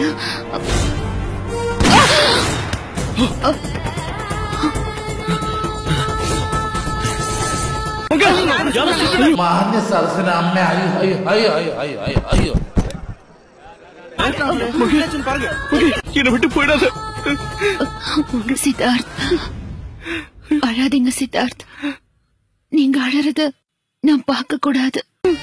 മാന്യ സദസ്സിന് അമ്മ അയ്യോ അയ്യോ അയ്യോ അയ്യോ അയ്യോ അയ്യോ അയ്യോ என்னை விட்டு போயிடாத சித்தார்த் அழாதீங்க சித்தார்த் நீங்க அழறத நான் பார்க்க கூடாது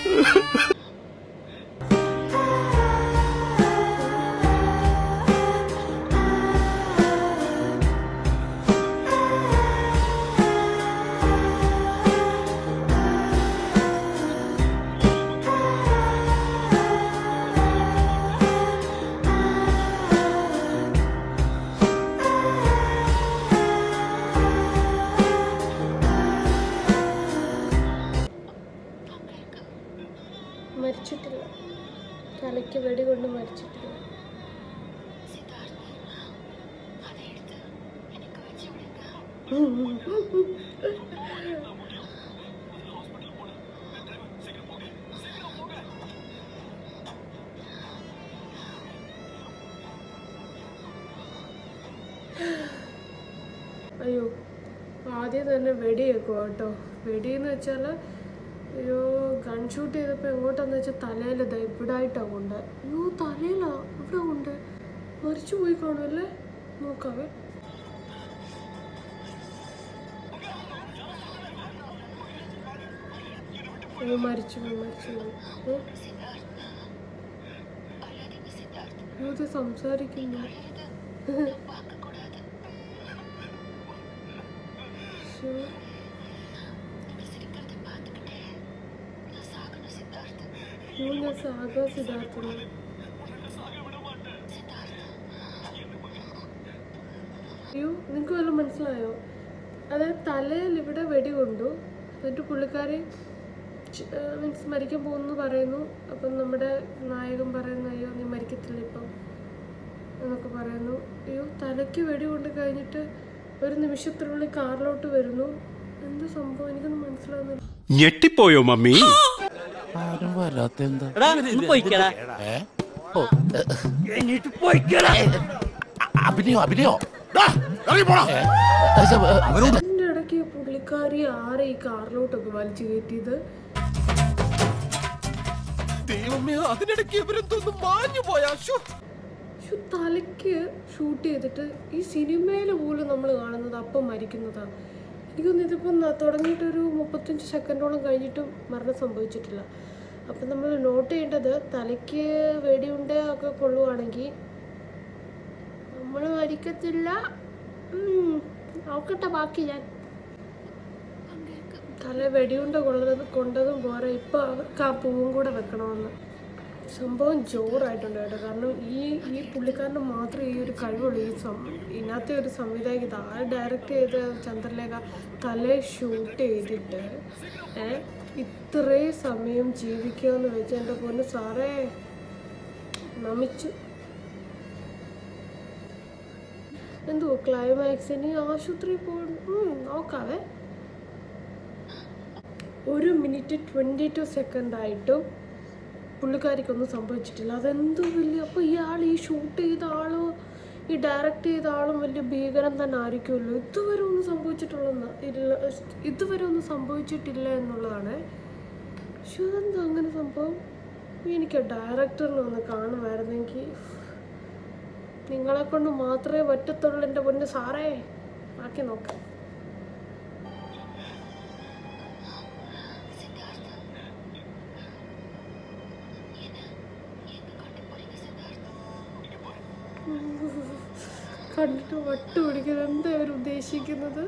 മരിച്ചിട്ടില്ല തലയ്ക്ക് വെടി കൊണ്ട് മരിച്ചിട്ടില്ല അയ്യോ ആദ്യം തന്നെ വെടിയേക്കും കേട്ടോ വെടിയെന്ന് വെച്ചാൽ അയ്യോ ഗൺ ഷൂട്ട് ചെയ്തപ്പോൾ എങ്ങോട്ടാന്ന് വെച്ചാൽ തലയിൽ ഇതാ ഇവിടെ ആയിട്ടാണ് കൊണ്ട് അയ്യോ തലയിലാ ഇവിടെ കൊണ്ട് മരിച്ചു പോയി കാണുമല്ലേ നോക്കാവേ അയ്യോ മരിച്ചു പോയി മരിച്ചു പോയി ഏ? അയ്യോ ഇത് സംസാരിക്കുന്നു ശ്ശോ. അയ്യോ ഞാൻ സാഗോ സിദ്ധാർത്ഥന അയ്യോ നിങ്ങൾക്ക് വല്ലതും മനസ്സിലായോ അതായത് തലയിൽ ഇവിടെ വെടി കൊണ്ടു എന്നിട്ട് പുള്ളിക്കാരി മീൻസ് മരിക്കാൻ പോകുന്നു പറയുന്നു അപ്പം നമ്മുടെ നായകൻ പറയുന്നു അയ്യോ നീ മരിക്കത്തില്ല ഇപ്പം എന്നൊക്കെ പറയുന്നു അയ്യോ തലയ്ക്ക് വെടി കൊണ്ട് കഴിഞ്ഞിട്ട് ഒരു നിമിഷത്തിനുള്ളിൽ കാറിലോട്ട് വരുന്നു എന്ത് സംഭവം എനിക്കൊന്നും മനസ്സിലാവുന്നില്ല ഞെട്ടിപ്പോയോ മമ്മി ആരും വരാത്ത എന്താ ഏ? ഓ, ഏ. അഭിനയോ അഭിനയോ ഡാ, ഇറങ്ങി പോടാ. ഏ, പക്ഷെ, ഏ, അതിൻ്റെ ഇടയ്ക്ക് പുള്ളിക്കാരി ആരെ ഈ കാറിലോട്ടൊക്കെ വലിച്ചു കയറ്റിയത് ദൈവമേ അതിനിടയ്ക്ക് ഇവരെന്തോന്ന് മാഞ്ഞു പോയാ ശ്ശോ, തലയ്ക്ക് ഷൂട്ട് ചെയ്തിട്ട് ഈ സിനിമയിൽ പോലും നമ്മൾ കാണുന്നത് അപ്പം മരിക്കുന്നതാണ് എനിക്കൊന്നും ഇതിപ്പം ന- തുടങ്ങിയിട്ടൊരു മുപ്പത്തഞ്ച് സെക്കൻഡോളം കഴിഞ്ഞിട്ടും മരണം സംഭവിച്ചിട്ടില്ല അപ്പം നമ്മൾ നോട്ട് ചെയ്യേണ്ടത് തലയ്ക്ക് വെടിയുണ്ട ഒക്കെ കൊള്ളുവാണെങ്കിൽ നമ്മൾ മരിക്കത്തില്ല ഉം, നോക്കട്ടെ ബാക്കി ഞാൻ തല വെടിയുണ്ട കൊള്ളത് കൊണ്ടതും പോരാ ഇപ്പം അവർക്ക് ആ പൂവും കൂടെ വെക്കണമെന്ന് സംഭവം ജോറായിട്ടുണ്ട് കേട്ടോ കാരണം ഈ ഈ പുള്ളിക്കാരന് മാത്രമേ ഈ ഒരു കഴിവുള്ളൂ ഈ സം ഇതിനകത്തെ ഒരു സംവിധായക ഇത് ആ ഡയറക്റ്റ് ചെയ്ത ചന്ദ്രലേഖ തലേ ഷൂട്ട് ചെയ്തിട്ട് ഏ ഇത്രയും സമയം ജീവിക്കുക എന്ന് വെച്ച് എൻ്റെ പൊന്ന് സാറേ നമിച്ചു എന്തോ ക്ലൈമാക്സിന് ആശുപത്രി പോകണം നോക്കാവേ ഒരു മിനിറ്റ് ട്വൻറ്റി ടു സെക്കൻഡ് ആയിട്ടും പുള്ളിക്കാരിക്കൊന്നും സംഭവിച്ചിട്ടില്ല അതെന്തോ വലിയ അപ്പോൾ ഇയാൾ ഈ ഷൂട്ട് ചെയ്ത ആളോ ഈ ഡയറക്റ്റ് ചെയ്ത ആളും വലിയ ഭീകരം തന്നെ ആയിരിക്കുമല്ലോ ഇതുവരെ ഒന്നും സംഭവിച്ചിട്ടുള്ളതെന്ന് ഇല്ല ഇതുവരെ ഒന്നും സംഭവിച്ചിട്ടില്ല എന്നുള്ളതാണ് പക്ഷെ അതെന്താ അങ്ങനെ സംഭവം എനിക്ക് ഡയറക്ടറിനെ ഒന്ന് കാണുമായിരുന്നെങ്കിൽ നിങ്ങളെ കൊണ്ട് മാത്രമേ പറ്റത്തുള്ളൂ എൻ്റെ പൊന്ന് സാറേ ബാക്കി നോക്കാം കണ്ടിട്ട് വട്ട് പിടിക്കുന്നത് എന്താ അവർ ഉദ്ദേശിക്കുന്നത്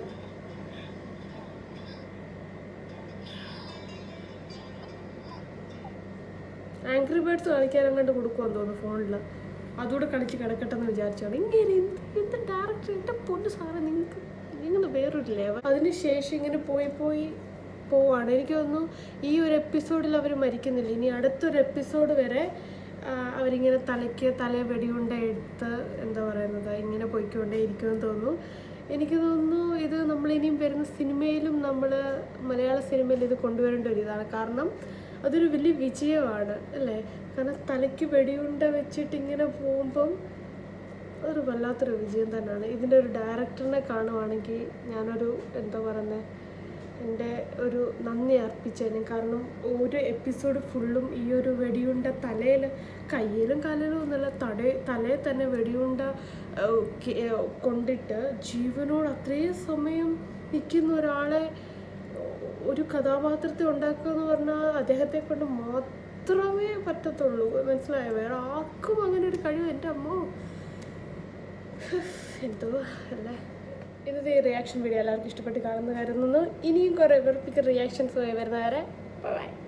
ആംഗ്രി ബേർഡ്സ് കളിക്കാൻ അങ്ങോട്ട് കൊടുക്കുമെന്ന് തോന്നുന്നു ഫോണിൽ അതുകൂടെ കളിച്ച് കിടക്കട്ടെ എന്ന് വിചാരിച്ചാണ് ഇങ്ങനെ എന്ത് എന്ത് ഡയറക്ടർ എൻ്റെ പൊന്ന് സാറേ നിങ്ങൾക്ക് ഇങ്ങനെ വേറൊരു ലെവൽ അതിനുശേഷം ഇങ്ങനെ പോയി പോയി പോവാണ് എനിക്ക് തോന്നുന്നു ഈ ഒരു എപ്പിസോഡിൽ അവർ മരിക്കുന്നില്ല ഇനി അടുത്തൊരു എപ്പിസോഡ് വരെ ആ, അവരിങ്ങനെ തലയ്ക്ക് തല വെടിയുണ്ട എടുത്ത് എന്താ പറയുന്നത് ഇങ്ങനെ പോയിക്കൊണ്ടേ ഇരിക്കുമെന്ന് തോന്നുന്നു എനിക്ക് തോന്നുന്നു ഇത് നമ്മൾ ഇനിയും വരുന്ന സിനിമയിലും നമ്മൾ മലയാള സിനിമയിൽ ഇത് കൊണ്ടുവരേണ്ട ഒരു ഇതാണ് കാരണം അതൊരു വലിയ വിജയമാണ് അല്ലേ കാരണം തലയ്ക്ക് വെടിയുണ്ട വെച്ചിട്ട് ഇങ്ങനെ പോകുമ്പം അതൊരു വല്ലാത്തൊരു വിജയം തന്നെയാണ് ഇതിൻ്റെ ഒരു ഡയറക്ടറിനെ കാണുവാണെങ്കിൽ ഞാനൊരു എന്താ പറയുന്നത് എൻ്റെ ഒരു നന്ദി അർപ്പിച്ചേനെ കാരണം ഒരു എപ്പിസോഡ് ഫുള്ളും ഈ ഒരു വെടിയുണ്ട തലയിൽ കയ്യിലും കാലിലും ഒന്നുമല്ല തട തലയിൽ തന്നെ വെടിയുണ്ട ആ, കെ- ആ, കൊണ്ടിട്ട് ജീവനോട് അത്രയും സമയം നിൽക്കുന്ന ഒരാളെ ഒരു കഥാപാത്രത്തെ ഉണ്ടാക്കുക എന്ന് പറഞ്ഞാൽ അദ്ദേഹത്തെ കൊണ്ട് മാത്രമേ പറ്റത്തുള്ളൂ മനസ്സിലായോ വേറെ ആർക്കും അങ്ങനെ ഒരു കഴിവ് എൻ്റെ അമ്മ എന്തോ അല്ലേ ഇന്നത്തെ ഈ റിയാക്ഷൻ വീഡിയോ എല്ലാവർക്കും ഇഷ്ടപ്പെട്ട് കാണുന്ന കരുതുന്നു ഇനിയും കുറേ വെറുപ്പിക്കുന്ന റിയാക്ഷൻസ് വരുന്നവരെ ബൈ